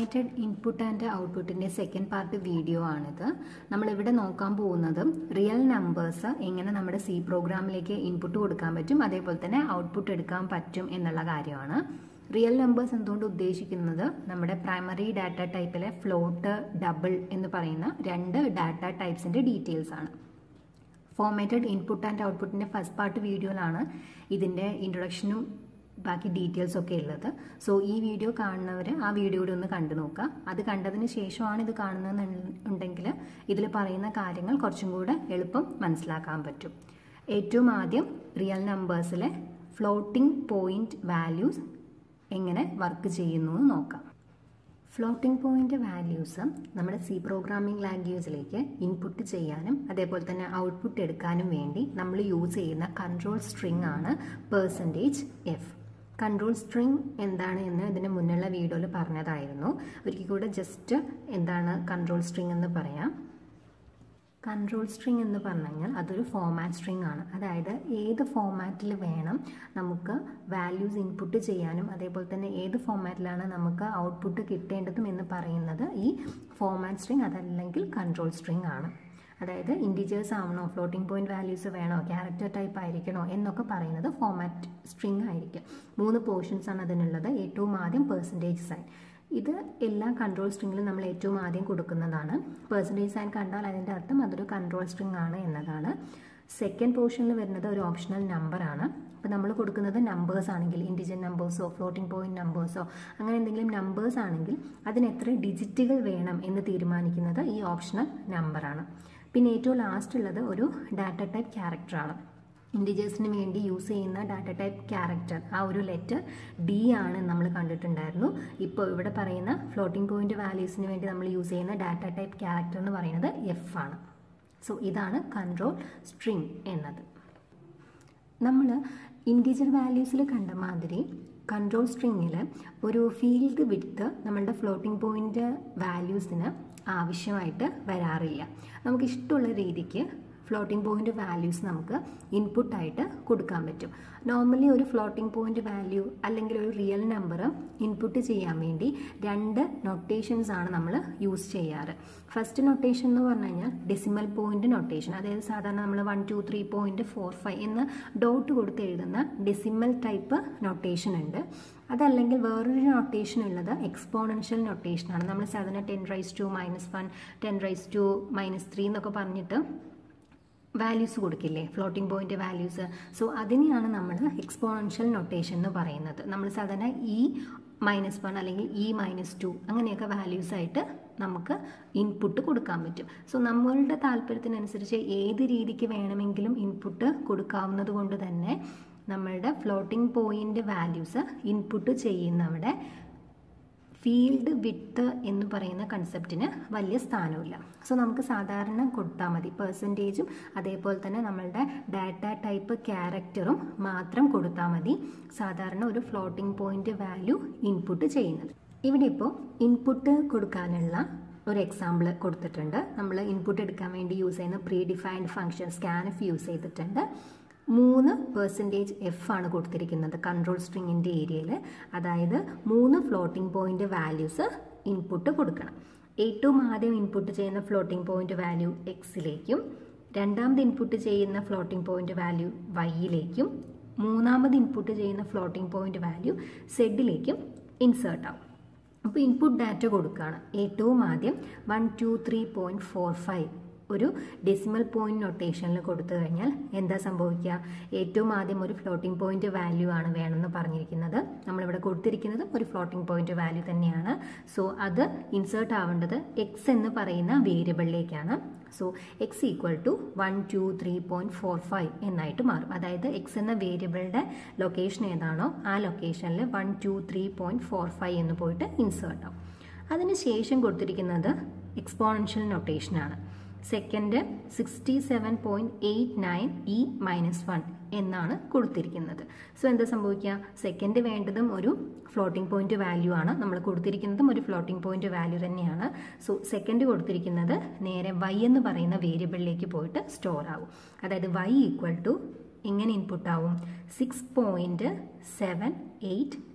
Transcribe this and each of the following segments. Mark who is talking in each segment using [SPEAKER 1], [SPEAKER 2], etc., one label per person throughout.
[SPEAKER 1] formatted input and ഔട്ട്പുട്ടിൻ്റെ second part video ആണിത് നമ്മളിവിടെ നോക്കാൻ പോകുന്നത് റിയൽ നമ്പേഴ്സ് എങ്ങനെ നമ്മുടെ സി പ്രോഗ്രാമിലേക്ക് ഇൻപുട്ട് കൊടുക്കാൻ പറ്റും അതേപോലെ തന്നെ ഔട്ട്പുട്ട് എടുക്കാൻ പറ്റും എന്നുള്ള കാര്യമാണ് റിയൽ നമ്പേഴ്സ് എന്തുകൊണ്ട് ഉദ്ദേശിക്കുന്നത് നമ്മുടെ പ്രൈമറി ഡാറ്റ ടൈപ്പിലെ ഫ്ലോട്ട് ഡബിൾ എന്ന് പറയുന്ന രണ്ട് ഡാറ്റ ടൈപ്സിൻ്റെ ഡീറ്റെയിൽസ് ആണ് ഫോർമാറ്റഡ് ഇൻപുട്ട് ആൻഡ് ഔട്ട്പുട്ടിൻ്റെ ഫസ്റ്റ് പാർട്ട് വീഡിയോയിലാണ് ഇതിൻ്റെ ഇൻട്രൊഡക്ഷനും ബാക്കി ഡീറ്റെയിൽസ് ഒക്കെ ഉള്ളത് സോ ഈ വീഡിയോ കാണുന്നവർ ആ വീഡിയോ കൂടി ഒന്ന് കണ്ടു നോക്കുക അത് കണ്ടതിന് ശേഷമാണ് ഇത് കാണുന്നതെന്നുണ്ടെങ്കിൽ ഇതിൽ പറയുന്ന കാര്യങ്ങൾ കുറച്ചും കൂടെ എളുപ്പം മനസ്സിലാക്കാൻ പറ്റും ഏറ്റവും ആദ്യം റിയൽ നമ്പേഴ്സിലെ ഫ്ലോട്ടിംഗ് പോയിന്റ് വാല്യൂസ് എങ്ങനെ വർക്ക് ചെയ്യുന്നു എന്ന് നോക്കാം ഫ്ലോട്ടിംഗ് പോയിന്റ് വാല്യൂസ് നമ്മുടെ സി പ്രോഗ്രാമിംഗ് ലാംഗ്വേജിലേക്ക് ഇൻപുട്ട് ചെയ്യാനും അതേപോലെ തന്നെ ഔട്ട്പുട്ട് എടുക്കാനും വേണ്ടി നമ്മൾ യൂസ് ചെയ്യുന്ന കൺട്രോൾ സ്ട്രിങ് ആണ് പേഴ്സൻറ്റേജ് എഫ് കൺട്രോൾ സ്ട്രിങ് എന്താണ് എന്ന് ഇതിന് മുന്നുള്ള വീഡിയോയിൽ പറഞ്ഞതായിരുന്നു ഒരിക്കൽ കൂടെ ജസ്റ്റ് എന്താണ് കൺട്രോൾ സ്ട്രിങ് എന്ന് പറയാം കൺട്രോൾ സ്ട്രിങ് എന്ന് പറഞ്ഞു കഴിഞ്ഞാൽ അതൊരു ഫോമാറ്റ് സ്ട്രിങ് ആണ് അതായത് ഏത് ഫോമാറ്റിൽ വേണം നമുക്ക് വാല്യൂസ് ഇൻപുട്ട് ചെയ്യാനും അതേപോലെ തന്നെ ഏത് ഫോമാറ്റിലാണ് നമുക്ക് ഔട്ട്പുട്ട് കിട്ടേണ്ടതും എന്ന് പറയുന്നത് ഈ ഫോമാറ്റ് സ്ട്രിങ് അതല്ലെങ്കിൽ കൺട്രോൾ സ്ട്രിങ് ആണ് അതായത് ഇൻഡിജേഴ്സ് ആവണോ ഫ്ലോട്ടിംഗ് പോയിന്റ് വാല്യൂസ് വേണോ ക്യാരക്ടർ ടൈപ്പ് ആയിരിക്കണോ എന്നൊക്കെ പറയുന്നത് ഫോമാറ്റ് സ്ട്രിങ് ആയിരിക്കും മൂന്ന് പോർഷൻസ് ആണ് അതിനുള്ളത് ഏറ്റവും ആദ്യം പെർസെൻറ്റേജ് സൈൻ ഇത് എല്ലാ കൺട്രോൾ സ്ട്രിങ്ങിലും നമ്മൾ ഏറ്റവും ആദ്യം കൊടുക്കുന്നതാണ് പെർസെൻറ്റേജ് സൈൻ കണ്ടാൽ അതിൻ്റെ അർത്ഥം അതൊരു കൺട്രോൾ സ്ട്രിങ് ആണ് എന്നതാണ് സെക്കൻഡ് പോർഷനിൽ വരുന്നത് ഒരു ഓപ്ഷണൽ നമ്പർ ആണ് അപ്പോൾ നമ്മൾ കൊടുക്കുന്നത് നമ്പേഴ്സ് ആണെങ്കിൽ ഇൻഡിജൻ നമ്പേഴ്സോ ഫ്ലോട്ടിംഗ് പോയിന്റ് നമ്പേഴ്സോ അങ്ങനെ എന്തെങ്കിലും നമ്പേഴ്സ് ആണെങ്കിൽ അതിന് എത്ര ഡിജിറ്റുകൾ വേണം എന്ന് തീരുമാനിക്കുന്നത് ഈ ഓപ്ഷണൽ നമ്പറാണ് പിന്നെ ഏറ്റവും ലാസ്റ്റ് ഉള്ളത് ഒരു ഡാറ്റ ടൈപ്പ് ക്യാരക്ടറാണ് ഇൻഡിജേഴ്സിന് വേണ്ടി യൂസ് ചെയ്യുന്ന ഡാറ്റ ടൈപ്പ് ക്യാരക്ടർ ആ ഒരു ലെറ്റർ ഡി ആണ് നമ്മൾ കണ്ടിട്ടുണ്ടായിരുന്നു ഇപ്പോൾ ഇവിടെ പറയുന്ന ഫ്ലോട്ടിംഗ് പോയിന്റ് വാല്യൂസിന് വേണ്ടി നമ്മൾ യൂസ് ചെയ്യുന്ന ഡാറ്റ ടൈപ്പ് ക്യാരക്ടർ എന്ന് പറയുന്നത് എഫ് ആണ് സോ ഇതാണ് കൺട്രോൾ സ്ട്രിങ് എന്നത് നമ്മൾ ഇൻഡിജർ വാല്യൂസിൽ കണ്ട മാതിരി കൺട്രോൾ സ്ട്രിങ്ങിൽ ഒരു ഫീൽഡ് വിഡ്ത്ത് നമ്മളുടെ ഫ്ലോട്ടിംഗ് പോയിന്റ് വാല്യൂസിന് ആവശ്യമായിട്ട് വരാറില്ല നമുക്ക് ഇഷ്ടമുള്ള രീതിക്ക് ഫ്ലോട്ടിംഗ് പോയിന്റ് വാല്യൂസ് നമുക്ക് ഇൻപുട്ടായിട്ട് കൊടുക്കാൻ പറ്റും നോർമലി ഒരു ഫ്ലോട്ടിംഗ് പോയിന്റ് വാല്യൂ അല്ലെങ്കിൽ ഒരു റിയൽ നമ്പർ ഇൻപുട്ട് ചെയ്യാൻ വേണ്ടി രണ്ട് നൊട്ടേഷൻസ് ആണ് നമ്മൾ യൂസ് ചെയ്യാറ് ഫസ്റ്റ് നൊട്ടേഷൻ എന്ന് പറഞ്ഞു കഴിഞ്ഞാൽ ഡെസിമൽ പോയിന്റ് നൊട്ടേഷൻ അതായത് സാധാരണ നമ്മൾ one two three point four five എന്ന് ഡോട്ട് കൊടുത്ത് എഴുതുന്ന ഡെസിമൽ ടൈപ്പ് നൊട്ടേഷൻ ഉണ്ട് അതല്ലെങ്കിൽ വേറൊരു നൊട്ടേഷൻ ഉള്ളത് എക്സ്പോണൻഷ്യൽ നൊട്ടേഷനാണ് നമ്മൾ സാധാരണ ten raise to minus one ten raise to minus three എന്നൊക്കെ പറഞ്ഞിട്ട് വാല്യൂസ് കൊടുക്കില്ലേ ഫ്ലോട്ടിംഗ് പോയിന്റ് വാല്യൂസ് സോ അതിനെയാണ് നമ്മൾ എക്സ്പോണൻഷ്യൽ നൊട്ടേഷൻ എന്ന് പറയുന്നത് നമ്മൾ സാധാരണ ഇ മൈനസ് വൺ അല്ലെങ്കിൽ ഇ മൈനസ് ടു അങ്ങനെയൊക്കെ വാല്യൂസ് ആയിട്ട് നമുക്ക് ഇൻപുട്ട് കൊടുക്കാൻ പറ്റും സോ നമ്മളുടെ താല്പര്യത്തിനനുസരിച്ച് ഏത് രീതിക്ക് വേണമെങ്കിലും ഇൻപുട്ട് കൊടുക്കാവുന്നത് കൊണ്ട് തന്നെ നമ്മളുടെ ഫ്ലോട്ടിംഗ് പോയിന്റ് വാല്യൂസ് ഇൻപുട്ട് ചെയ്യുന്നവിടെ ഫീൽഡ് വിത്ത് എന്ന് പറയുന്ന കൺസെപ്റ്റിന് വലിയ സ്ഥാനമില്ല സോ നമുക്ക് സാധാരണ കൊടുത്താൽ മതി പെർസെൻറ്റേജും അതേപോലെ തന്നെ നമ്മളുടെ ഡാറ്റ ടൈപ്പ് ക്യാരക്ടറും മാത്രം കൊടുത്താൽ മതി സാധാരണ ഒരു ഫ്ലോട്ടിംഗ് പോയിന്റ് വാല്യൂ ഇൻപുട്ട് ചെയ്യുന്നത് ഇവിടെ ഇപ്പോൾ ഇൻപുട്ട് കൊടുക്കാനുള്ള ഒരു എക്സാമ്പിൾ കൊടുത്തിട്ടുണ്ട് നമ്മൾ ഇൻപുട്ട് എടുക്കാൻ വേണ്ടി യൂസ് ചെയ്യുന്ന pre defined function scanf use ചെയ്തിട്ടുണ്ട് മൂന്ന് പെർസെൻറ്റേജ് എഫ് ആണ് കൊടുത്തിരിക്കുന്നത് കൺട്രോൾ സ്ട്രിങ്ങിൻ്റെ ഏരിയയിൽ അതായത് മൂന്ന് ഫ്ലോട്ടിംഗ് പോയിന്റ് വാല്യൂസ് ഇൻപുട്ട് കൊടുക്കണം ഏറ്റവും ആദ്യം ഇൻപുട്ട് ചെയ്യുന്ന ഫ്ലോട്ടിംഗ് പോയിന്റ് വാല്യൂ എക്സിലേക്കും രണ്ടാമത് ഇൻപുട്ട് ചെയ്യുന്ന ഫ്ലോട്ടിംഗ് പോയിന്റ് വാല്യൂ വൈയിലേക്കും മൂന്നാമത് ഇൻപുട്ട് ചെയ്യുന്ന ഫ്ലോട്ടിംഗ് പോയിന്റ് വാല്യൂ സെഡിലേക്കും ഇൻസേർട്ട് ആവും അപ്പോൾ ഇൻപുട്ട് ഡാറ്റ കൊടുക്കുകയാണ് ഏറ്റവും ആദ്യം one two three point four five ഒരു ഡെസിമൽ പോയിന്റ് നൊട്ടേഷനിൽ കൊടുത്തു കഴിഞ്ഞാൽ എന്താ സംഭവിക്കുക ഏറ്റവും ആദ്യം ഒരു ഫ്ലോട്ടിംഗ് പോയിന്റ് വാല്യൂ ആണ് വേണമെന്ന് പറഞ്ഞിരിക്കുന്നത് നമ്മളിവിടെ കൊടുത്തിരിക്കുന്നത് ഒരു ഫ്ലോട്ടിംഗ് പോയിന്റ് വാല്യൂ തന്നെയാണ് സോ അത് ഇൻസേർട്ട് ആവേണ്ടത് എക്സ് എന്ന് പറയുന്ന വേരിയബിളിലേക്കാണ് so X equal to one two three point four five എന്നായിട്ട് മാറും അതായത് എക്സ് എന്ന വേരിയബിളിൻ്റെ ലൊക്കേഷൻ ഏതാണോ ആ ലൊക്കേഷനിൽ one two three point four five എന്ന് പോയിട്ട് ഇൻസേർട്ട് ആവും അതിനുശേഷം കൊടുത്തിരിക്കുന്നത് എക്സ്പോണൻഷ്യൽ നൊട്ടേഷനാണ് second sixty seven point eight nine E minus one എന്നാണ് കൊടുത്തിരിക്കുന്നത് സോ എന്താ സംഭവിക്കുക സെക്കൻഡ് വേണ്ടതും ഒരു ഫ്ലോട്ടിംഗ് പോയിന്റ് വാല്യൂ ആണ് നമ്മൾ കൊടുത്തിരിക്കുന്നതും ഒരു ഫ്ലോട്ടിംഗ് പോയിന്റ് വാല്യൂ തന്നെയാണ് സോ സെക്കൻഡ് കൊടുത്തിരിക്കുന്നത് നേരെ വൈ എന്ന് പറയുന്ന വേരിയബിളിലേക്ക് പോയിട്ട് സ്റ്റോർ ആവും അതായത് വൈ ഈക്വൽ ടു എങ്ങനെ ഇൻപുട്ട് ആവും six point seven eight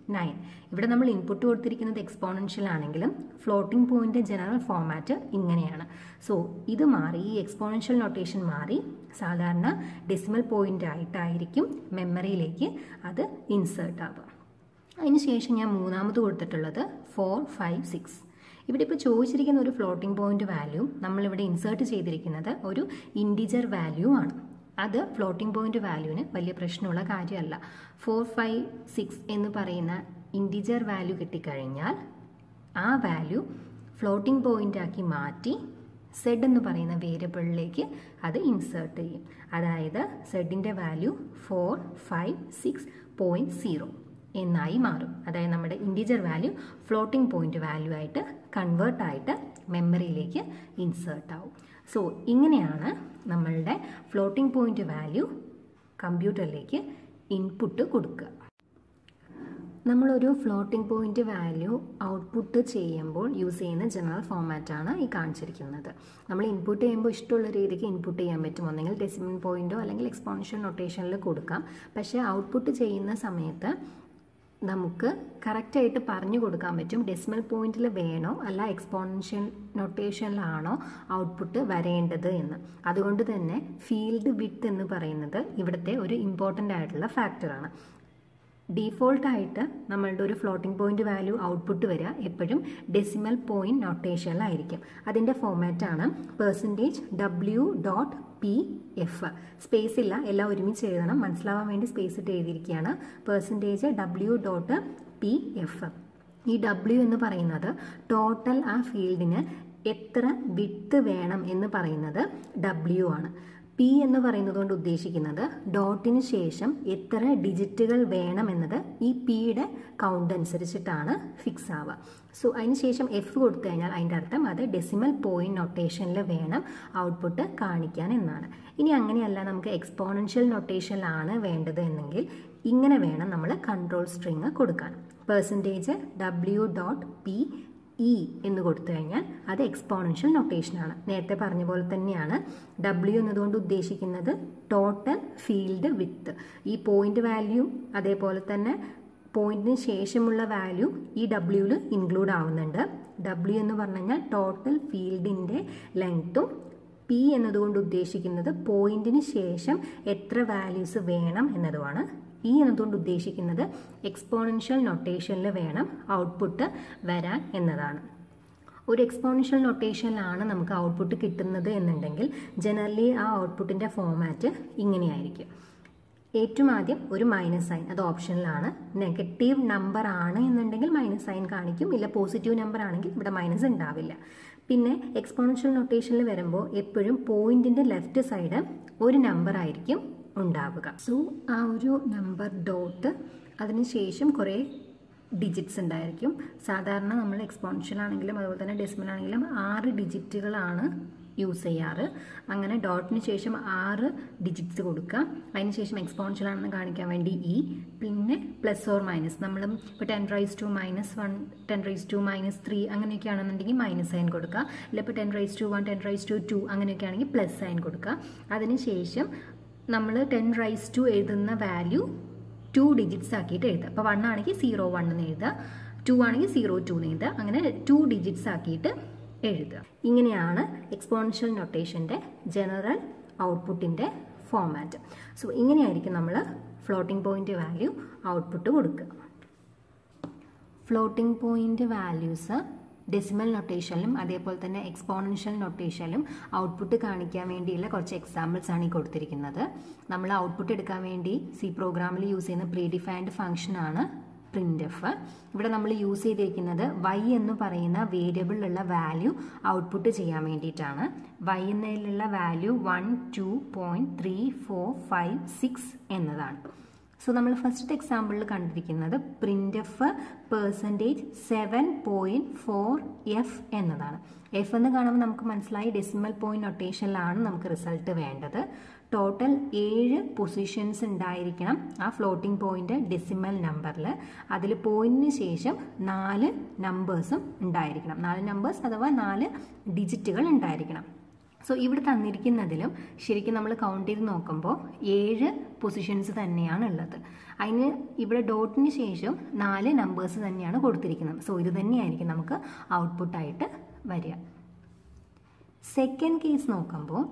[SPEAKER 1] nine ഇവിടെ നമ്മൾ ഇൻപുട്ട് കൊടുത്തിരിക്കുന്നത് എക്സ്പോണൻഷ്യൽ ആണെങ്കിലും ഫ്ലോട്ടിംഗ് പോയിന്റ് ജനറൽ ഫോമാറ്റ് ഇങ്ങനെയാണ് സോ ഇത് മാറി ഈ എക്സ്പോണൻഷ്യൽ നൊട്ടേഷൻ മാറി സാധാരണ ഡെസിമൽ പോയിന്റ് ആയിട്ടായിരിക്കും മെമ്മറിയിലേക്ക് അത് ഇൻസേർട്ട് ആവുക അതിനുശേഷം ഞാൻ മൂന്നാമത് കൊടുത്തിട്ടുള്ളത് ഫോർ ഫൈവ് സിക്സ് ഇവിടെ ഇപ്പോൾ ചോദിച്ചിരിക്കുന്ന ഒരു ഫ്ലോട്ടിംഗ് പോയിന്റ് വാല്യൂ നമ്മളിവിടെ ഇൻസേർട്ട് ചെയ്തിരിക്കുന്നത് ഒരു ഇൻഡിജർ വാല്യൂ ആണ് അത് ഫ്ലോട്ടിംഗ് പോയിന്റ് വാല്യൂവിന് വലിയ പ്രശ്നമുള്ള കാര്യമല്ല ഫോർ ഫൈവ് സിക്സ് എന്ന് പറയുന്ന ഇൻഡിജർ വാല്യൂ കിട്ടിക്കഴിഞ്ഞാൽ ആ വാല്യൂ ഫ്ലോട്ടിംഗ് പോയിന്റ് ആക്കി മാറ്റി സെഡ് എന്ന് പറയുന്ന വേരിയബിളിലേക്ക് അത് ഇൻസേർട്ട് ചെയ്യും അതായത് സെഡിൻ്റെ value four five six point zero എന്നായി മാറും അതായത് നമ്മുടെ integer value floating point value ആയിട്ട് കൺവേർട്ട് ആയിട്ട് മെമ്മറിയിലേക്ക് ഇൻസേർട്ട് ആവും സോ ഇങ്ങനെയാണ് നമ്മളുടെ ഫ്ലോട്ടിംഗ് പോയിന്റ് വാല്യൂ കമ്പ്യൂട്ടറിലേക്ക് ഇൻപുട്ട് കൊടുക്കുക നമ്മളൊരു ഫ്ലോട്ടിംഗ് പോയിന്റ് വാല്യൂ ഔട്ട്പുട്ട് ചെയ്യുമ്പോൾ യൂസ് ചെയ്യുന്ന ജനറൽ ഫോമാറ്റാണ് ഈ കാണിച്ചിരിക്കുന്നത് നമ്മൾ ഇൻപുട്ട് ചെയ്യുമ്പോൾ ഇഷ്ടമുള്ള രീതിക്ക് ഇൻപുട്ട് ചെയ്യാൻ പറ്റും ഒന്നെങ്കിൽ ഡെസിമൽ പോയിന്റോ അല്ലെങ്കിൽ എക്സ്പോണൻഷ്യൽ നൊട്ടേഷനിൽ കൊടുക്കാം പക്ഷേ ഔട്ട്പുട്ട് ചെയ്യുന്ന സമയത്ത് നമുക്ക് കറക്റ്റായിട്ട് പറഞ്ഞു കൊടുക്കാൻ പറ്റും ഡെസിമൽ പോയിന്റിൽ വേണോ അല്ല എക്സ്പോണൻഷ്യൽ നൊട്ടേഷനിലാണോ ഔട്ട്പുട്ട് വരേണ്ടത് എന്ന് അതുകൊണ്ട് തന്നെ ഫീൽഡ് വിത്ത് എന്ന് പറയുന്നത് ഇവിടുത്തെ ഒരു ഇമ്പോർട്ടൻ്റ് ആയിട്ടുള്ള ഫാക്ടറാണ് ഡീഫോൾട്ടായിട്ട് നമ്മളുടെ ഒരു ഫ്ലോട്ടിംഗ് പോയിന്റ് വാല്യൂ ഔട്ട്പുട്ട് വരിക എപ്പോഴും ഡെസിമൽ പോയിന്റ് നൊട്ടേഷനിലായിരിക്കും അതിൻ്റെ ഫോമാറ്റാണ് percentage W dot P F space ഇല്ല എല്ലാം ഒരുമിച്ച് എഴുതണം മനസ്സിലാവാൻ വേണ്ടി സ്പേസ് ഇട്ട് എഴുതിയിരിക്കുകയാണ് percentage W dot P F ഈ ഡബ്ല്യു എന്ന് പറയുന്നത് ടോട്ടൽ ആ ഫീൽഡിന് എത്ര വിട്ട് വേണം എന്ന് പറയുന്നത് ഡബ്ല്യു ആണ് പി എന്ന് പറയുന്നത് കൊണ്ട് ഉദ്ദേശിക്കുന്നത് ഡോട്ടിന് ശേഷം എത്ര ഡിജിറ്റുകൾ വേണം എന്നത് ഈ പിയുടെ കൗണ്ട് അനുസരിച്ചിട്ടാണ് ഫിക്സ് ആവുക സോ അതിന് ശേഷം എഫ് കൊടുത്തു കഴിഞ്ഞാൽ അതിൻ്റെ അർത്ഥം അത് ഡെസിമൽ പോയിന്റ് നൊട്ടേഷനിൽ വേണം ഔട്ട്പുട്ട് കാണിക്കാൻ എന്നാണ് ഇനി അങ്ങനെയല്ല നമുക്ക് എക്സ്പോണൻഷ്യൽ നൊട്ടേഷനിലാണ് വേണ്ടത് എന്നെങ്കിൽ ഇങ്ങനെ വേണം നമ്മൾ കൺട്രോൾ സ്ട്രിങ് കൊടുക്കാൻ percentage W dot P E എന്ന് കൊടുത്തു കഴിഞ്ഞാൽ അത് എക്സ്പോണൻഷ്യൽ നൊട്ടേഷനാണ് നേരത്തെ പറഞ്ഞ പോലെ തന്നെയാണ് ഡബ്ല്യു എന്നതുകൊണ്ട് ഉദ്ദേശിക്കുന്നത് ടോട്ടൽ ഫീൽഡ് വിത്ത് ഈ പോയിന്റ് വാല്യൂ അതേപോലെ തന്നെ പോയിന്റിന് ശേഷമുള്ള വാല്യൂ ഈ ഡബ്ല്യൂവിൽ ഇൻക്ലൂഡ് ആവുന്നുണ്ട് ഡബ്ല്യു എന്ന് പറഞ്ഞു കഴിഞ്ഞാൽ ടോട്ടൽ ഫീൽഡിൻ്റെ ലെങ്ത്തും പി എന്നതുകൊണ്ട് ഉദ്ദേശിക്കുന്നത് പോയിന്റിന് ശേഷം എത്ര വാല്യൂസ് വേണം എന്നതുമാണ് ഈ എന്നതുകൊണ്ട് ഉദ്ദേശിക്കുന്നത് എക്സ്പോണൻഷ്യൽ നൊട്ടേഷനിൽ വേണം ഔട്ട്പുട്ട് വരാൻ എന്നതാണ് ഒരു എക്സ്പോണൻഷ്യൽ നൊട്ടേഷനിലാണ് നമുക്ക് ഔട്ട്പുട്ട് കിട്ടുന്നത് എന്നുണ്ടെങ്കിൽ ജനറലി ആ ഔട്ട്പുട്ടിൻ്റെ ഫോമാറ്റ് ഇങ്ങനെയായിരിക്കും ഏറ്റവും ആദ്യം ഒരു മൈനസ് സൈൻ അത് ഓപ്ഷനിലാണ് നെഗറ്റീവ് നമ്പർ ആണ് എന്നുണ്ടെങ്കിൽ മൈനസ് സൈൻ കാണിക്കും ഇല്ല പോസിറ്റീവ് നമ്പർ ആണെങ്കിൽ ഇവിടെ മൈനസ് ഉണ്ടാവില്ല പിന്നെ എക്സ്പോണൻഷ്യൽ നൊട്ടേഷനിൽ വരുമ്പോൾ എപ്പോഴും പോയിന്റിൻ്റെ ലെഫ്റ്റ് സൈഡ് ഒരു നമ്പർ ആയിരിക്കും ഉണ്ടാവുക സോ ആ ഒരു നമ്പർ ഡോട്ട് അതിനുശേഷം കുറേ ഡിജിറ്റ്സ് ഉണ്ടായിരിക്കും സാധാരണ നമ്മൾ എക്സ്പോണൻഷ്യൽ ആണെങ്കിലും അതുപോലെ തന്നെ ഡെസിമൽ ആണെങ്കിലും ആറ് ഡിജിറ്റുകളാണ് യൂസ് ചെയ്യാറ് അങ്ങനെ ഡോട്ടിന് ശേഷം ആറ് ഡിജിറ്റ്സ് കൊടുക്കുക അതിന് ശേഷം എക്സ്പോണൻഷ്യൽ ആണെന്ന് കാണിക്കാൻ വേണ്ടി ഇ പിന്നെ പ്ലസ് ഓർ മൈനസ് നമ്മൾ ഇപ്പോൾ ten raise to minus one ten raise to minus three അങ്ങനെയൊക്കെ ആണെന്നുണ്ടെങ്കിൽ മൈനസ് സൈൻ കൊടുക്കുക ഇല്ല ഇപ്പോൾ ten raise to one ten raise to two അങ്ങനെയൊക്കെ ആണെങ്കിൽ പ്ലസ് സൈൻ കൊടുക്കുക അതിന് ശേഷം നമ്മൾ ടെൻ റൈസ് ടു എഴുതുന്ന വാല്യൂ ടു ഡിജിറ്റ്സ് ആക്കിയിട്ട് എഴുതുക അപ്പോൾ വൺ ആണെങ്കിൽ സീറോ വൺ എന്ന് എഴുതുക ടു ആണെങ്കിൽ സീറോ ടു എന്ന് എഴുതുക അങ്ങനെ ടു ഡിജിറ്റ്സ് ആക്കിയിട്ട് എഴുതുക ഇങ്ങനെയാണ് എക്സ്പോണൻഷ്യൽ നൊട്ടേഷൻ്റെ ജനറൽ ഔട്ട്പുട്ടിൻ്റെ ഫോമാറ്റ് സോ ഇങ്ങനെയായിരിക്കും നമ്മൾ ഫ്ലോട്ടിംഗ് പോയിന്റ് വാല്യൂ ഔട്ട്പുട്ട് കൊടുക്കുക ഫ്ലോട്ടിംഗ് പോയിന്റ് വാല്യൂസ് ഡെസിമൽ നൊട്ടേഷനിലും അതേപോലെ തന്നെ എക്സ്പോണൻഷ്യൽ നൊട്ടേഷനിലും ഔട്ട്പുട്ട് കാണിക്കാൻ വേണ്ടിയുള്ള കുറച്ച് എക്സാമ്പിൾസ് ആണ് ഈ കൊടുത്തിരിക്കുന്നത് നമ്മൾ ഔട്ട്പുട്ട് എടുക്കാൻ വേണ്ടി സി പ്രോഗ്രാമിൽ യൂസ് ചെയ്യുന്ന പ്രീ ഡിഫൈൻഡ് ഫംഗ്ഷനാണ് പ്രിന്റ് എഫ് ഇവിടെ നമ്മൾ യൂസ് ചെയ്തിരിക്കുന്നത് വൈ എന്ന് പറയുന്ന വേരിയബിളിലുള്ള വാല്യൂ ഔട്ട്പുട്ട് ചെയ്യാൻ വേണ്ടിയിട്ടാണ് വൈ എന്നതിലുള്ള value one two point three four five six എന്നതാണ് സോ നമ്മൾ ഫസ്റ്റ് എക്സാമ്പിളിൽ കണ്ടിരിക്കുന്നത് print F percentage seven point four F എന്നതാണ് എഫ് എന്ന് കാണുമ്പോൾ നമുക്ക് മനസ്സിലായി ഡെസിമൽ പോയിന്റ് നൊട്ടേഷനിലാണ് നമുക്ക് റിസൾട്ട് വേണ്ടത് ടോട്ടൽ ഏഴ് പൊസിഷൻസ് ഉണ്ടായിരിക്കണം ആ ഫ്ലോട്ടിംഗ് പോയിന്റ് ഡെസിമൽ നമ്പറിൽ അതിൽ പോയിന്റിന് ശേഷം നാല് നമ്പേഴ്സും ഉണ്ടായിരിക്കണം നാല് നമ്പേഴ്സ് അഥവാ നാല് ഡിജിറ്റുകൾ ഉണ്ടായിരിക്കണം സോ ഇവിടെ തന്നിരിക്കുന്നതിലും ശരിക്കും നമ്മൾ കൗണ്ട് ചെയ്ത് നോക്കുമ്പോൾ ഏഴ് പൊസിഷൻസ് തന്നെയാണ് ഉള്ളത് അതിന് ഇവിടെ ഡോട്ടിന് ശേഷം നാല് നമ്പേഴ്സ് തന്നെയാണ് കൊടുത്തിരിക്കുന്നത് സോ ഇത് തന്നെയായിരിക്കും നമുക്ക് ഔട്ട്പുട്ടായിട്ട് വരിക സെക്കൻഡ് കേസ് നോക്കുമ്പോൾ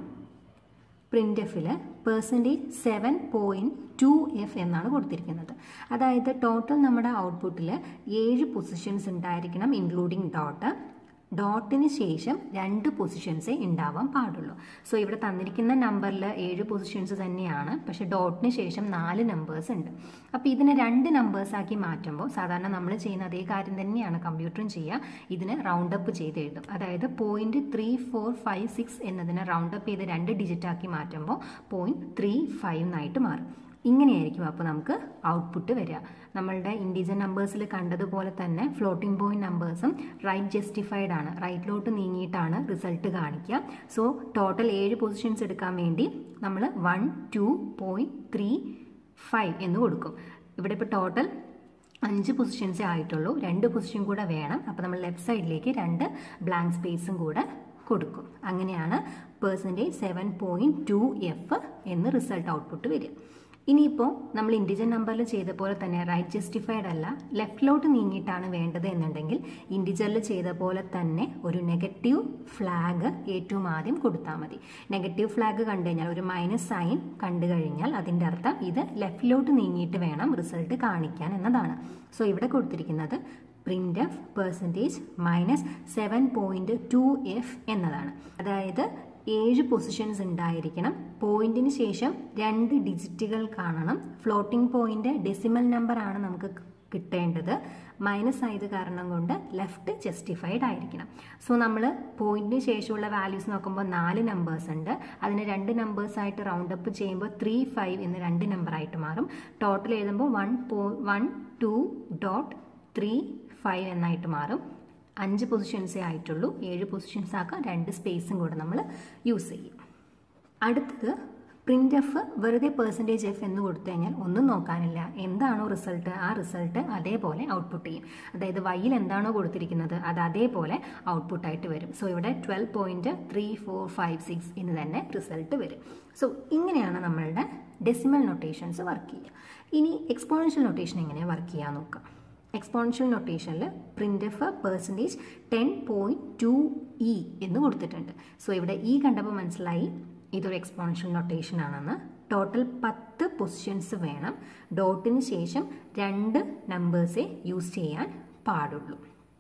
[SPEAKER 1] പ്രിൻ്റ് എഫിൽ percentage seven point two F എന്നാണ് കൊടുത്തിരിക്കുന്നത് അതായത് ടോട്ടൽ നമ്മുടെ ഔട്ട്പുട്ടിൽ ഏഴ് പൊസിഷൻസ് ഉണ്ടായിരിക്കണം ഇൻക്ലൂഡിങ് ഡോട്ട് ഡോട്ടിന് ശേഷം രണ്ട് പൊസിഷൻസേ ഉണ്ടാവാൻ പാടുള്ളൂ സോ ഇവിടെ തന്നിരിക്കുന്ന നമ്പറിൽ ഏഴ് പൊസിഷൻസ് തന്നെയാണ് പക്ഷേ ഡോട്ടിന് ശേഷം നാല് നമ്പേഴ്സ് ഉണ്ട് അപ്പോൾ ഇതിനെ രണ്ട് നമ്പേഴ്സ് ആക്കി മാറ്റുമ്പോൾ സാധാരണ നമ്മൾ ചെയ്യുന്ന അതേ കാര്യം തന്നെയാണ് കമ്പ്യൂട്ടറും ചെയ്യുക ഇതിന് റൗണ്ട് അപ്പ് ചെയ്ത് എഴുതും അതായത് point three four five six എന്നതിനെ റൗണ്ട് അപ്പ് ചെയ്ത് രണ്ട് ഡിജിറ്റ് ആക്കി മാറ്റുമ്പോൾ പോയിന്റ് ത്രീ ഫൈവ് എന്നായിട്ട് മാറും ഇങ്ങനെയായിരിക്കും അപ്പോൾ നമുക്ക് ഔട്ട്പുട്ട് വരിക നമ്മളുടെ ഇൻഡിജർ നമ്പേഴ്സിൽ കണ്ടതുപോലെ തന്നെ ഫ്ലോട്ടിംഗ് പോയിന്റ് നമ്പേഴ്സും റൈറ്റ് ജസ്റ്റിഫൈഡ് ആണ് റൈറ്റിലോട്ട് നീങ്ങിയിട്ടാണ് റിസൾട്ട് കാണിക്കുക സോ ടോട്ടൽ ഏഴ് പൊസിഷൻസ് എടുക്കാൻ വേണ്ടി നമ്മൾ one two point three five എന്ന് കൊടുക്കും ഇവിടെ ഇപ്പോൾ ടോട്ടൽ അഞ്ച് പൊസിഷൻസേ ആയിട്ടുള്ളൂ രണ്ട് പൊസിഷൻ കൂടെ വേണം അപ്പോൾ നമ്മൾ ലെഫ്റ്റ് സൈഡിലേക്ക് രണ്ട് ബ്ലാങ്ക് സ്പേസും കൂടെ കൊടുക്കും അങ്ങനെയാണ് percentage seven point two F എന്ന് റിസൾട്ട് ഔട്ട്പുട്ട് വരിക ഇനിയിപ്പോൾ നമ്മൾ ഇൻഡിജർ നമ്പറിൽ ചെയ്ത പോലെ തന്നെ റൈറ്റ് ജസ്റ്റിഫൈഡ് അല്ല ലെഫ്റ്റിലോട്ട് നീങ്ങിയിട്ടാണ് വേണ്ടത് എന്നുണ്ടെങ്കിൽ ഇൻഡിജറിൽ ചെയ്ത പോലെ തന്നെ ഒരു നെഗറ്റീവ് ഫ്ലാഗ് ഏറ്റവും ആദ്യം കൊടുത്താൽ മതി നെഗറ്റീവ് ഫ്ലാഗ് കണ്ടു കഴിഞ്ഞാൽ ഒരു മൈനസ് സൈൻ കണ്ടു കഴിഞ്ഞാൽ അതിൻ്റെ അർത്ഥം ഇത് ലെഫ്റ്റിലോട്ട് നീങ്ങിയിട്ട് വേണം റിസൾട്ട് കാണിക്കാൻ എന്നതാണ് സോ ഇവിടെ കൊടുത്തിരിക്കുന്നത് print F percentage minus seven point two F എന്നതാണ് അതായത് ഏഴ് പൊസിഷൻസ് ഉണ്ടായിരിക്കണം പോയിന്റിന് ശേഷം രണ്ട് ഡിജിറ്റുകൾ കാണണം ഫ്ലോട്ടിംഗ് പോയിന്റ് ഡെസിമൽ നമ്പർ ആണ് നമുക്ക് കിട്ടേണ്ടത് മൈനസ് ആയത് കാരണം കൊണ്ട് ലെഫ്റ്റ് ജസ്റ്റിഫൈഡ് ആയിരിക്കണം സോ നമ്മൾ പോയിന്റിന് ശേഷമുള്ള വാല്യൂസ് നോക്കുമ്പോൾ നാല് നമ്പേഴ്സ് ഉണ്ട് അതിന് രണ്ട് നമ്പേഴ്സ് ആയിട്ട് റൗണ്ട് അപ്പ് ചെയ്യുമ്പോൾ ത്രീ ഫൈവ് എന്ന് രണ്ട് നമ്പർ ആയിട്ട് മാറും ടോട്ടൽ എഴുതുമ്പോൾ വൺ പോ one two dot three five എന്നായിട്ട് മാറും അഞ്ച് പൊസിഷൻസേ ആയിട്ടുള്ളൂ ഏഴ് പൊസിഷൻസ് ആക്കാൻ രണ്ട് സ്പേസും കൂടെ നമ്മൾ യൂസ് ചെയ്യും അടുത്തത് പ്രിൻ്റ് എഫ് വെറുതെ പെർസെൻറ്റേജ് എഫ് എന്ന് കൊടുത്തു കഴിഞ്ഞാൽ ഒന്നും നോക്കാനില്ല എന്താണോ റിസൾട്ട് ആ റിസൾട്ട് അതേപോലെ ഔട്ട്പുട്ട് ചെയ്യും അതായത് വൈയിൽ എന്താണോ കൊടുത്തിരിക്കുന്നത് അത് അതേപോലെ ഔട്ട്പുട്ടായിട്ട് വരും സോ ഇവിടെ twelve point three four five six എന്ന് തന്നെ റിസൾട്ട് വരും സോ ഇങ്ങനെയാണ് നമ്മളുടെ ഡെസിമൽ നൊട്ടേഷൻസ് വർക്ക് ചെയ്യുക ഇനി എക്സ്പോണൻഷ്യൽ നൊട്ടേഷൻ എങ്ങനെയാണ് വർക്ക് ചെയ്യാൻ നോക്കാം എക്സ്പോണൻഷ്യൽ നൊട്ടേഷനിൽ print F percentage ten point two E എന്ന് കൊടുത്തിട്ടുണ്ട് സോ ഇവിടെ ഇ കണ്ടപ്പോൾ മനസ്സിലായി ഇതൊരു എക്സ്പോണൻഷ്യൽ നൊട്ടേഷൻ ആണെന്ന് ടോട്ടൽ പത്ത് പൊസിഷൻസ് വേണം ഡോട്ടിന് ശേഷം രണ്ട് നമ്പേഴ്സേ യൂസ് ചെയ്യാൻ പാടുള്ളൂ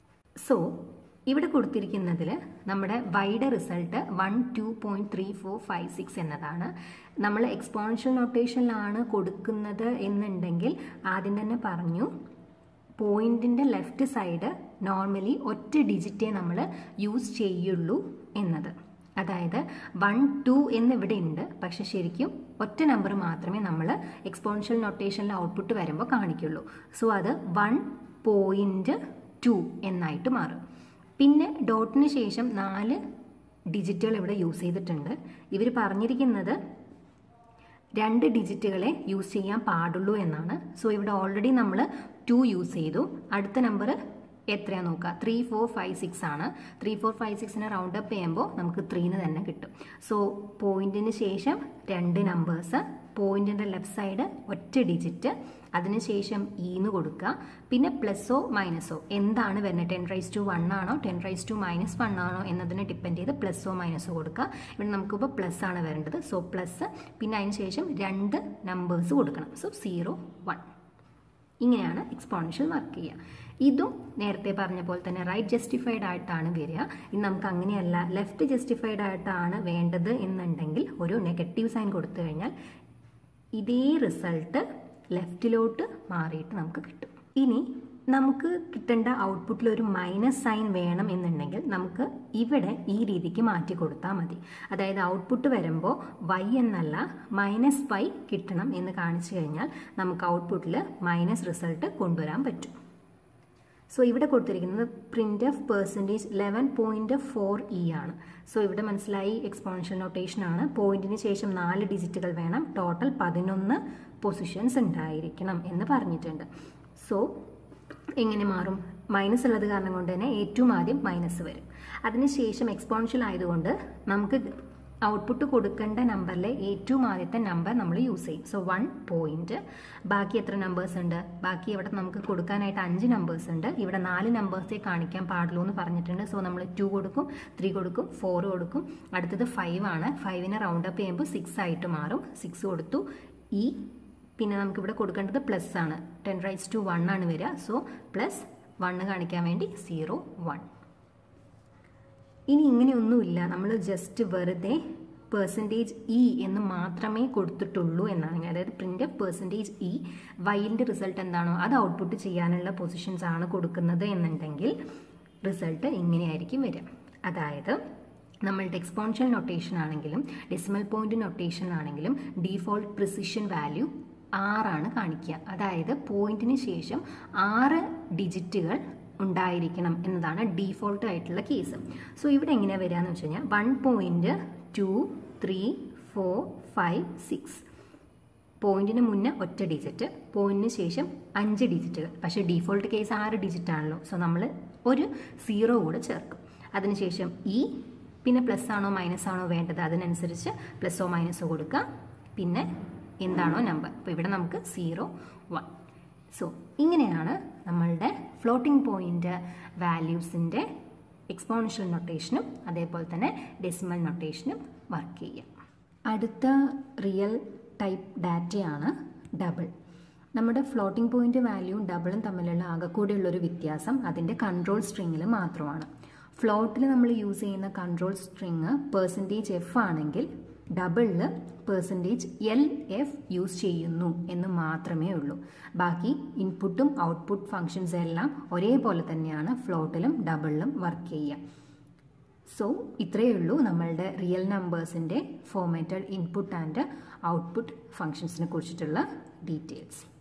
[SPEAKER 1] സോ ഇവിടെ കൊടുത്തിരിക്കുന്നതിൽ നമ്മുടെ wide result one two point three four five six എന്നതാണ് നമ്മൾ എക്സ്പോണൻഷ്യൽ നൊട്ടേഷനിലാണ് കൊടുക്കുന്നത് എന്നുണ്ടെങ്കിൽ ആദ്യം തന്നെ പറഞ്ഞു പോയിന്റിൻ്റെ ലെഫ്റ്റ് സൈഡ് നോർമലി ഒറ്റ ഡിജിറ്റേ നമ്മൾ യൂസ് ചെയ്യുള്ളൂ എന്നത് അതായത് വൺ ടു എന്നിവിടെ ഉണ്ട് പക്ഷെ ശരിക്കും ഒറ്റ നമ്പർ മാത്രമേ നമ്മൾ എക്സ്പോൺഷ്യൽ നൊട്ടേഷനിൽ ഔട്ട്പുട്ട് വരുമ്പോൾ കാണിക്കുള്ളൂ സോ അത് വൺ പോയിൻറ്റ് ടു എന്നായിട്ട് മാറും പിന്നെ ഡോട്ടിന് ശേഷം നാല് ഡിജിറ്റുകൾ ഇവിടെ യൂസ് ചെയ്തിട്ടുണ്ട് ഇവർ പറഞ്ഞിരിക്കുന്നത് രണ്ട് ഡിജിറ്റുകളെ യൂസ് ചെയ്യാൻ പാടുള്ളൂ എന്നാണ് സോ ഇവിടെ ഓൾറെഡി നമ്മൾ ടു യൂസ് ചെയ്തു അടുത്ത നമ്പർ എത്രയാണ് നോക്കുക ത്രീ ഫോർ ഫൈവ് സിക്സ് ആണ് ത്രീ ഫോർ ഫൈവ് സിക്സിനെ റൗണ്ട് അപ്പ് ചെയ്യുമ്പോൾ നമുക്ക് ത്രീന്ന് തന്നെ കിട്ടും സോ പോയിന്റിന് ശേഷം രണ്ട് നമ്പേഴ്സ് പോയിന്റിൻ്റെ ലെഫ്റ്റ് സൈഡ് ഒറ്റ ഡിജിറ്റ് അതിനുശേഷം ഈന്ന് കൊടുക്കുക പിന്നെ പ്ലസ്സോ മൈനസോ എന്താണ് വരുന്നത് ടെൻ റൈസ് ടു വൺ ആണോ ten raise to minus one ആണോ എന്നതിനെ ഡിപ്പെൻഡ് ചെയ്ത് പ്ലസ്സോ മൈനസോ കൊടുക്കുക ഇവിടെ നമുക്കിപ്പോൾ പ്ലസ് ആണ് വരേണ്ടത് സോ പ്ലസ് പിന്നെ അതിന് ശേഷം രണ്ട് നമ്പേഴ്സ് കൊടുക്കണം സോ സീറോ വൺ ഇങ്ങനെയാണ് എക്സ്പോണൻഷ്യൽ വർക്ക് ചെയ്യുക ഇതും നേരത്തെ പറഞ്ഞ പോലെ തന്നെ റൈറ്റ് ജസ്റ്റിഫൈഡ് ആയിട്ടാണ് വരിക ഇനി നമുക്ക് അങ്ങനെയല്ല ലെഫ്റ്റ് ജസ്റ്റിഫൈഡ് ആയിട്ടാണ് വേണ്ടത് എന്നുണ്ടെങ്കിൽ ഒരു നെഗറ്റീവ് സൈൻ കൊടുത്തു കഴിഞ്ഞാൽ ഇതേ റിസൾട്ട് ലെഫ്റ്റിലോട്ട് മാറിയിട്ട് നമുക്ക് കിട്ടും ഇനി നമുക്ക് കിട്ടേണ്ട ഔട്ട്പുട്ടിൽ ഒരു മൈനസ് സൈൻ വേണം എന്നുണ്ടെങ്കിൽ നമുക്ക് ഇവിടെ ഈ രീതിക്ക് മാറ്റി കൊടുത്താൽ മതി അതായത് ഔട്ട്പുട്ട് വരുമ്പോൾ വൈ എന്നല്ല മൈനസ് വൈ കിട്ടണം എന്ന് കാണിച്ചു കഴിഞ്ഞാൽ നമുക്ക് ഔട്ട്പുട്ടിൽ മൈനസ് റിസൾട്ട് കൊണ്ടുവരാൻ പറ്റും സോ ഇവിടെ കൊടുത്തിരിക്കുന്നത് print of percentage eleven point four E ആണ് സോ ഇവിടെ മനസ്സിലായി എക്സ്പോണൻഷ്യൽ നൊട്ടേഷൻ ആണ് പോയിന്റിന് ശേഷം നാല് ഡിജിറ്റുകൾ വേണം ടോട്ടൽ പതിനൊന്ന് പൊസിഷൻസ് ഉണ്ടായിരിക്കണം എന്ന് പറഞ്ഞിട്ടുണ്ട് സോ എങ്ങനെ മാറും മൈനസ് ഉള്ളത് കാരണം കൊണ്ട് തന്നെ ഏറ്റവും ആദ്യം മൈനസ് വരും അതിനുശേഷം എക്സ്പോണൻഷ്യൽ ആയതുകൊണ്ട് നമുക്ക് ഔട്ട്പുട്ട് കൊടുക്കേണ്ട നമ്പറിലെ ഏറ്റവും ആദ്യത്തെ നമ്പർ നമ്മൾ യൂസ് ചെയ്യും സോ വൺ പോയിന്റ് ബാക്കി എത്ര നമ്പേഴ്സ് ഉണ്ട് ബാക്കി ഇവിടെ നമുക്ക് കൊടുക്കാനായിട്ട് അഞ്ച് നമ്പേഴ്സ് ഉണ്ട് ഇവിടെ നാല് നമ്പേഴ്സേ കാണിക്കാൻ പാടുള്ളൂ എന്ന് പറഞ്ഞിട്ടുണ്ട് സോ നമ്മൾ ടു കൊടുക്കും ത്രീ കൊടുക്കും ഫോർ കൊടുക്കും അടുത്തത് ഫൈവ് ആണ് ഫൈവിനെ റൗണ്ട് അപ്പ് ചെയ്യുമ്പോൾ സിക്സ് ആയിട്ട് മാറും സിക്സ് കൊടുത്തു ഈ പിന്നെ നമുക്ക് ഇവിടെ കൊടുക്കേണ്ടത് പ്ലസ് ആണ് ടെൻ റൈറ്റ്സ് ടു വൺ ആണ് വരിക സോ പ്ലസ് വണ്ണ് കാണിക്കാൻ വേണ്ടി സീറോ വൺ ഇനി ഇങ്ങനെയൊന്നുമില്ല നമ്മൾ ജസ്റ്റ് വെറുതെ പെർസെൻറ്റേജ് ഇ എന്ന് മാത്രമേ കൊടുത്തിട്ടുള്ളൂ എന്നാണ് അതായത് പ്രിൻ്റ് പെർസെൻറ്റേജ് ഇ വൈലിൻ്റെ റിസൾട്ട് എന്താണോ അത് ഔട്ട്പുട്ട് ചെയ്യാനുള്ള പൊസിഷൻസ് ആണ് കൊടുക്കുന്നത് എന്നുണ്ടെങ്കിൽ റിസൾട്ട് ഇങ്ങനെയായിരിക്കും വരിക അതായത് നമ്മളുടെ എക്സ്പോൺഷ്യൽ നൊട്ടേഷൻ ആണെങ്കിലും ഡെസിമൽ പോയിന്റ് നൊട്ടേഷൻ ആണെങ്കിലും ഡീഫോൾട്ട് പ്രിസിഷൻ വാല്യൂ ആറാണ് കാണിക്കുക അതായത് പോയിന്റിന് ശേഷം ആറ് ഡിജിറ്റുകൾ ഉണ്ടായിരിക്കണം എന്നതാണ് ഡീഫോൾട്ട് ആയിട്ടുള്ള കേസ് സോ ഇവിടെ എങ്ങനെയാണ് വരിക എന്ന് വെച്ച് കഴിഞ്ഞാൽ one point two three four five six പോയിന്റിന് മുന്നേ ഒറ്റ ഡിജിറ്റ് പോയിന്റിന് ശേഷം അഞ്ച് ഡിജിറ്റുകൾ പക്ഷേ ഡീഫോൾട്ട് കേസ് ആറ് ഡിജിറ്റ് ആണല്ലോ സോ നമ്മൾ ഒരു സീറോ കൂടെ ചേർക്കും അതിനുശേഷം ഈ പിന്നെ പ്ലസ് ആണോ മൈനസ് ആണോ വേണ്ടത് അതിനനുസരിച്ച് പ്ലസ്സോ മൈനസോ കൊടുക്കുക പിന്നെ എന്താണോ നമ്പർ അപ്പോൾ ഇവിടെ നമുക്ക് സീറോ വൺ സോ ഇങ്ങനെയാണ് നമ്മളുടെ ഫ്ലോട്ടിംഗ് പോയിന്റ് വാല്യൂസിൻ്റെ എക്സ്പോണൻഷ്യൽ നൊട്ടേഷനും അതേപോലെ തന്നെ ഡെസിമൽ നൊട്ടേഷനും വർക്ക് ചെയ്യുക അടുത്ത റിയൽ ടൈപ്പ് ഡാറ്റയാണ് ഡബിൾ നമ്മുടെ ഫ്ലോട്ടിംഗ് പോയിന്റ് വാല്യൂവും ഡബിളും തമ്മിലുള്ള ആകെക്കൂടെയുള്ളൊരു വ്യത്യാസം അതിൻ്റെ കൺട്രോൾ സ്ട്രിങ്ങിൽ മാത്രമാണ് ഫ്ലോട്ടിൽ നമ്മൾ യൂസ് ചെയ്യുന്ന കൺട്രോൾ സ്ട്രിങ് പെർസെൻറ്റേജ് എഫ് ആണെങ്കിൽ ഡബിളിൽ പെർസെൻറ്റേജ് എൽ എഫ് യൂസ് ചെയ്യുന്നു എന്ന് മാത്രമേ ഉള്ളൂ ബാക്കി ഇൻപുട്ടും ഔട്ട്പുട്ട് ഫങ്ഷൻസ് എല്ലാം ഒരേപോലെ തന്നെയാണ് ഫ്ലോട്ടിലും ഡബിളിലും വർക്ക് ചെയ്യുക സോ ഇത്രയേ ഉള്ളൂ നമ്മളുടെ റിയൽ നമ്പേഴ്സിൻ്റെ ഫോർമാറ്റഡ് ഇൻപുട്ട് ആൻഡ് ഔട്ട്പുട്ട് ഫങ്ഷൻസിനെ കുറിച്ചിട്ടുള്ള ഡീറ്റെയിൽസ്